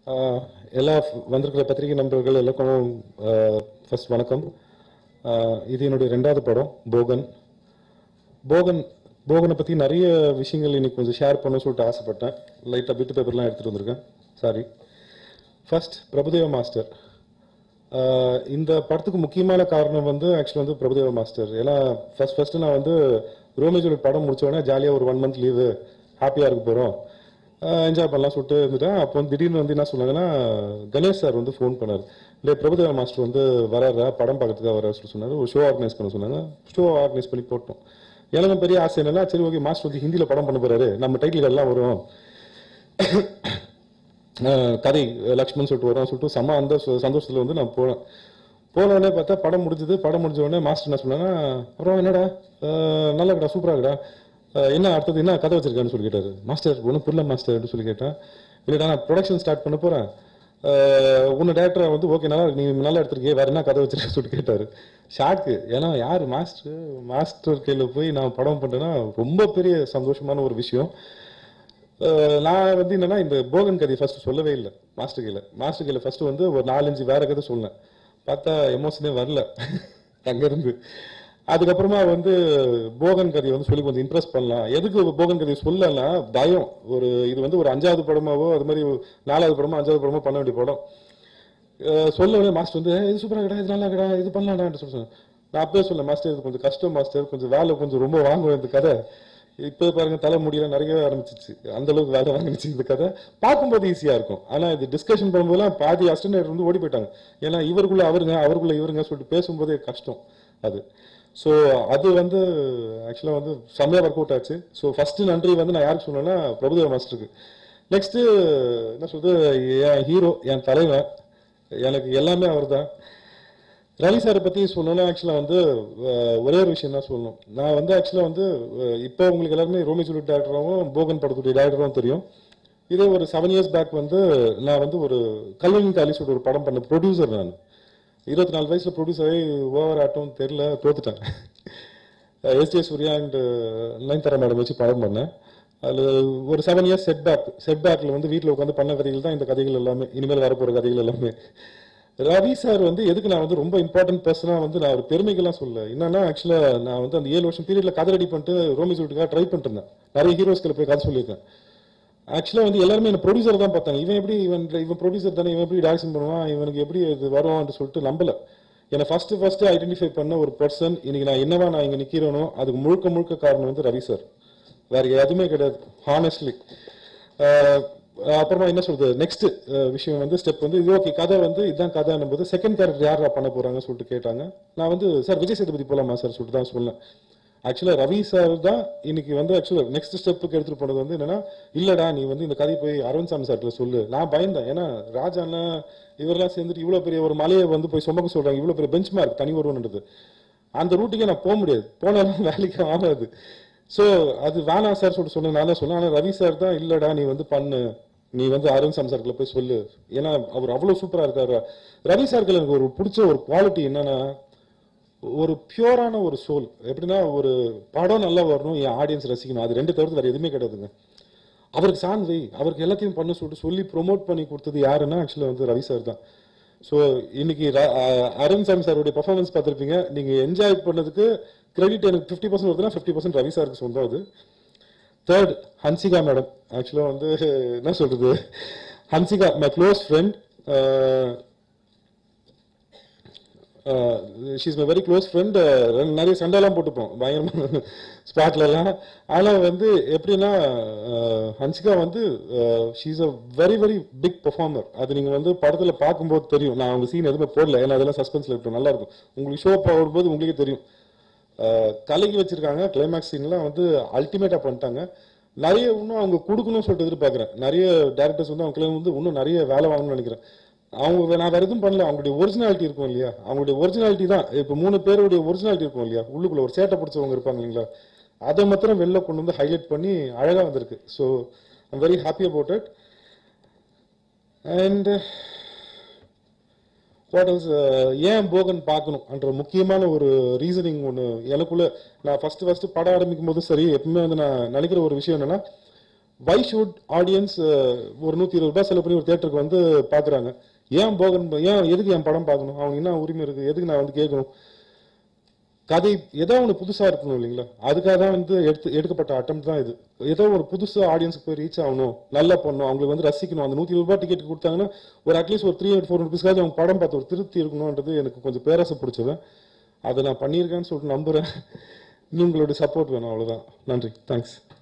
ஆஹ் எல்லா வந்திருக்கிற பத்திரிகை நண்பர்கள் எல்லாருக்கும் ஃபர்ஸ்ட் வணக்கம் ஆஹ் இது என்னுடைய ரெண்டாவது படம் போகன் போகன் போகனை பற்றி நிறைய விஷயங்கள் இன்னைக்கு கொஞ்சம் ஷேர் பண்ண சொல்லிட்டு ஆசைப்பட்டேன் லைட்டாக பிட்டு பேப்பர்லாம் எடுத்துகிட்டு வந்திருக்கேன் சாரி ஃபர்ஸ்ட் பிரபுதேவ மாஸ்டர் ஆஹ் இந்த படத்துக்கு முக்கியமான காரணம் வந்து ஆக்சுவலி வந்து பிரபுதேவ மாஸ்டர் ஏன்னா ஃபர்ஸ்ட் ஃபர்ஸ்ட் நான் வந்து ரோமேஜோட படம் முடிச்ச உடனே ஜாலியாக ஒரு ஒன் மந்த் லீவு ஹாப்பியாக இருக்க போகிறோம் என்ஜாய் பண்ணலாம் சொல்லிட்டு இருந்துட்டேன் அப்போ வந்து திடீர்னு வந்து என்ன சொன்னாங்கன்னா கணேஷ் சார் வந்து ஃபோன் பண்ணார் இல்லை பிரபுதேவ மாஸ்டர் வந்து வராரா படம் பார்க்கறதுக்காக வர சொல்லி சொன்னார் ஒரு ஷோ ஆர்கனைஸ் பண்ண சொன்னாங்க ஷோ ஆர்கனைஸ் பண்ணி போட்டோம் எனக்கு பெரிய ஆசை என்னன்னா சரி ஓகே மாஸ்டர் வந்து ஹிந்தியில் படம் பண்ண போறாரு நம்ம டைட்டில் எல்லாம் வரும் அஹ் கதை லக்ஷ்மண் சொல்லிட்டு வரோம் சொல்லிட்டு செம்ம அந்த ச- சந்தோஷத்துல வந்து நான் போனேன் போன உடனே பார்த்தா படம் முடிஞ்சது படம் முடிஞ்ச உடனே மாஸ்டர் என்ன சொன்னாங்கன்னா அப்புறம் என்னடா அஹ் நல்லா இருக்கடா சூப்பரா இருக்கடா அஹ் என்ன அடுத்தது என்ன கதை வச்சிருக்கான்னு சொல்லி கேட்டாரு மாஸ்டர் ஒன்றும் புரியல மாஸ்டர் அப்படின்னு சொல்லி கேட்டேன் இல்லடா நான் ப்ரொடக்ஷன் ஸ்டார்ட் பண்ண போறேன் அஹ் உன்னை டேரக்டரை வந்து ஓகே நல்லா இருக்கு, நீ நல்லா எடுத்திருக்கே வேற என்ன கதை வச்சிருக்க சொல்லிட்டு கேட்டாரு ஷாக்கு ஏன்னா யார் மாஸ்டர் மாஸ்டர் கையில் போய் நான் படம் பண்ணேன்னா ரொம்ப பெரிய சந்தோஷமான ஒரு விஷயம் அஹ் நான் வந்து என்னன்னா இந்த போகன் கதை ஃபர்ஸ்ட் சொல்லவே இல்லை மாஸ்டர் கையில் மாஸ்டர் கையில் ஃபர்ஸ்ட் வந்து ஒரு நாலஞ்சு வேற கதை சொன்னேன் பார்த்தா எமோஷனே வரல அங்கேருந்து அதுக்கப்புறமா வந்து போகன் கதையை வந்து சொல்லி கொஞ்சம் இம்ப்ரெஸ் பண்ணலாம் எதுக்கு போகன் கதையை சொல்லலாம் பயம் ஒரு இது வந்து ஒரு அஞ்சாவது படமாவோ அது மாதிரி நாலாவது படமோ அஞ்சாவது படமோ பண்ண வேண்டிய படம் அஹ் சொல்ல உடனே மாஸ்டர் வந்து "ஏய், இது சூப்பரா கடா இது நல்லா கடா இது பண்ணலாம்டான்னு சொல்லி சொன்னேன் நான் அப்பவே சொல்ல மாஸ்டர் இது கொஞ்சம் கஷ்டம் மாஸ்டர் கொஞ்சம் வேலை கொஞ்சம் ரொம்ப வாங்குவேன் இந்த கதை இப்போ பாருங்க தலை முடியல நிறைய ஆரம்பிச்சிச்சு அந்த அளவுக்கு வேலை வாங்கிச்சு இந்த கதை பார்க்கும்போது ஈஸியா இருக்கும் ஆனா இது டிஸ்கஷன் பண்ணும்போதெல்லாம் பாதி அஸ்டனர் வந்து ஓடி போயிட்டாங்க ஏன்னா இவருக்குள்ள அவருங்க அவருக்குள்ள இவருங்க சொல்லிட்டு பேசும்போதே கஷ்டம் அது ஸோ அது வந்து ஆக்சுவலாக வந்து செம்மையாக ஒர்க் அவுட் ஆச்சு ஸோ ஃபர்ஸ்ட் நன்றி வந்து நான் யாருக்கு சொன்னேன்னா பிரபுதேவ மாஸ்டருக்கு நெக்ஸ்ட் என்ன சொல்றது என் ஹீரோ என் தலைவன் எனக்கு எல்லாமே அவர்தான் ரவி சாரை பத்தி சொல்லணும்னா ஆக்சுவலா வந்து அஹ், ஒரே ஒரு விஷயம் தான் சொல்லணும் நான் வந்து ஆக்சுவலா வந்து அஹ், இப்போ உங்களுக்கு எல்லாருமே ரோமி ஜூலியட் டேரக்டராகவும் போகன் படத்துடைய டேரக்டரும் தெரியும் இதே ஒரு செவன் இயர்ஸ் பேக் வந்து நான் வந்து ஒரு கல்வனின் காலி சொல்லிட்டு ஒரு படம் பண்ண ப்ரொடியூசர் நான் இருபத்தி நாலு வயசுல ப்ரொடியூசரே ஓவர் ஆட்டம் தெரியல தோத்துட்டேன் S J Suryah and Nayanthara madam வச்சு படம் பண்ணேன் அதில் ஒரு seven years set back set பேக்கில் வந்து வீட்டில் உட்காந்து பண்ண கதைகள் தான் இந்த கதைகள் எல்லாமே இனிமேல் வரப்போகிற கதைகள் எல்லாமே ரவி சார் வந்து எதுக்கு நான் வந்து ரொம்ப இம்பார்ட்டன்ட் பர்சனாக வந்து நான் ஒரு பெருமைக்கெல்லாம் சொல்ல என்னன்னா ஆக்சுவலாக நான் வந்து அந்த ஏழு வருஷம் பீரியட்ல கதை ரெடி பண்ணிட்டு ரோமி சூட்டுக்காக ட்ரை பண்ணிட்டு இருந்தேன் நிறைய ஹீரோஸ்களை போய் கதை சொல்லியிருக்கேன் ஆக்சுவலாக வந்து எல்லாருமே என்ன ப்ரொடியூசர் தான் பார்த்தாங்க இவன் எப்படி இவன் இவன் ப்ரொடியூசர் தானே இவன் எப்படி டைரக்ஷன் பண்ணுவான் இவனுக்கு எப்படி இது வருவான்னு சொல்லிட்டு நம்பல என்னை ஃபர்ஸ்ட் ஃபர்ஸ்ட் ஐடென்டிஃபை பண்ண ஒரு பர்சன் இன்னைக்கு நான் என்னவா நான் இங்க நிக்கிறேனோ அதுக்கு முழுக்க முழுக்க காரணம் வந்து ரவி சார் வேற எதுவுமே கிடையாது ஹானஸ்ட்லி அப்புறமா என்ன சொல்றது நெக்ஸ்ட் விஷயம் வந்து ஸ்டெப் வந்து இது ஓகே கதை வந்து இதுதான் கதை போது செகண்ட் கேரக்டர் யாரா பண்ண போறாங்கன்னு சொல்லிட்டு கேட்டாங்க நான் வந்து சார் விஜய் சேதுபதி போலாமா சார் சொல்லிட்டு தான் சொன்னேன் ஆக்சுவலா ரவி சார் தான் இன்னைக்கு வந்து ஆக்சுவலா நெக்ஸ்ட் ஸ்டெப்புக்கு எடுத்துட்டு போனது வந்து என்னன்னா இல்லடா நீ வந்து இந்த கதை போய் அரவிந்த் சாமி சார்ட்ட சொல்லு நான் பயந்தேன் ஏன்னா ராஜா அண்ணா இவரெல்லாம் சேர்ந்துட்டு இவ்வளவு பெரிய ஒரு மலையை வந்து போய் சுமக்க சொல்றாங்க இவ்வளவு பெரிய பெஞ்ச் மார்க் தனி ஒருவன்றது அந்த ரூட்டுக்கே நான் போக முடியாது போனாலும் வேலைக்கு ஆகாது ஸோ அது வேணாம் சார் சொல்லிட்டு சொன்னேன் நான் தான் சொன்னேன் ஆனால் ரவி சார் தான் இல்லடா நீ வந்து பண்ணு நீ வந்து அரவிந்த் சாமி சார்கிட்ட போய் சொல்லு ஏன்னா அவர் அவ்வளவு சூப்பரா இருக்காரு ரவி சாருக்கு எனக்கு ஒரு பிடிச்ச ஒரு குவாலிட்டி என்னன்னா ஒரு பியூரான ஒரு சோல் எப்படின்னா ஒரு படம் நல்லா வரணும் என் ஆடியன்ஸ் ரசிக்கணும் அது ரெண்டு தவிர்த்து வேற எதுவுமே கிடையாதுங்க அவருக்கு சார்ந்து அவருக்கு எல்லாத்தையும் பண்ண சொல்லிட்டு சொல்லி ப்ரோமோட் பண்ணி கொடுத்தது யாருன்னா ஆக்சுவலாக வந்து ரவி சார் தான் ஸோ இன்னைக்கு ர- அஹ் அரவிந்த் சாமி சாருடைய பர்ஃபார்மன்ஸ் பார்த்துருப்பீங்க நீங்க என்ஜாய் பண்ணதுக்கு கிரெடிட் எனக்கு ஃபிஃப்டி பர்சன்ட் வருதுன்னா ஃபிஃப்டி பர்சன்ட் ரவி சாருக்கு சொந்தம் அது தேர்ட் ஹன்சிகா மேடம் ஆக்சுவலாக வந்து என்ன சொல்றது Hansika my close friend she's my very close friend நிறைய சண்டைலாம் போட்டுப்போம் பயங்கரமான ஸ்பாட்ல எல்லாம் ஆனால் வந்து எப்படின்னா அஹ், ஹன்சிகா வந்து she's a very very big performer அது நீங்க வந்து படத்துல பார்க்கும்போது தெரியும் நான் அவங்க சீன் எதுவுமே போடல ஏன்னா அதெல்லாம் சஸ்பென்ஸ்ல இருக்கும் நல்லா இருக்கும் உங்களுக்கு ஷோ போடும்போது உங்களுக்கே தெரியும் அஹ், கலக்கி வச்சிருக்காங்க கிளைமேக்ஸ் சீன்லாம் வந்து அல்டிமேட்டா பண்ணிட்டாங்க நிறைய இன்னும் அவங்க கொடுக்கணும்னு சொல்லிட்டு எதிர்பார்க்குறேன் நிறைய டேரக்டர்ஸ் வந்து அவங்க கிளைம் வந்து இன்னும் நிறைய வேலை வாங்கணும்னு நினைக்கிறேன் அவங்க நான் வேற எதுவும் பண்ணல அவங்களுடைய ஒரிஜினாலிட்டி இருக்கும் இல்லையா அவங்களுடைய ஒரிஜினாலிட்டி தான் இப்போ மூணு பேருடைய ஒரிஜினாலிட்டி இருக்கும் இல்லையா உள்ளுக்குள்ள ஒரு சேட்டை பிடிச்சவங்க இருப்பாங்க இல்லைங்களா அதை மாத்திரம் வெளில கொண்டு வந்து ஹைலைட் பண்ணி அழகா வந்திருக்கு so I'm very happy about it and what is ஏன் போகன் பார்க்கணும் என்ற முக்கியமான ஒரு ரீசனிங் ஒன்று எனக்குள்ள நான் ஃபர்ஸ்ட் ஃபர்ஸ்ட் படம் ஆரம்பிக்கும் போது சரி எப்பவுமே வந்து நான் நினைக்கிற ஒரு விஷயம் என்னன்னா வை ஷுட் ஆடியன்ஸ் ஒரு நூற்றி இருபது ரூபாய் செலவு பண்ணி ஒரு தேட்டருக்கு வந்து பார்க்குறாங்க ஏன் போகணும் ஏன் எதுக்கு என் படம் பார்க்கணும் அவங்க என்ன உரிமை இருக்குது எதுக்கு நான் வந்து கேட்கணும் கதை ஏதோ ஒன்று புதுசாக இருக்கணும் இல்லைங்களா அதுக்காக தான் வந்து எடுத்து எடுக்கப்பட்ட அட்டம் தான் இது ஏதோ ஒரு புதுசு ஆடியன்ஸ்க்கு போய் ரீச் ஆகணும் நல்லா பண்ணணும் அவங்களுக்கு வந்து ரசிக்கணும் அந்த நூற்றி ரூபாய் டிக்கெட் கொடுத்தாங்கன்னா ஒரு அட்லீஸ்ட் ஒரு த்ரீ ஹண்ட்ரட் ஃபோர் ருபீஸ்க்காவது அவங்க படம் பார்த்து ஒரு திருப்தி இருக்கணும்ன்றது எனக்கு கொஞ்சம் பேராசை பிடிச்சது அதை நான் பண்ணியிருக்கேன்னு சொல்லிட்டு நம்புகிறேன் உங்களோட சப்போர்ட் வேணும் அவ்வளோதான் நன்றி தேங்க்ஸ்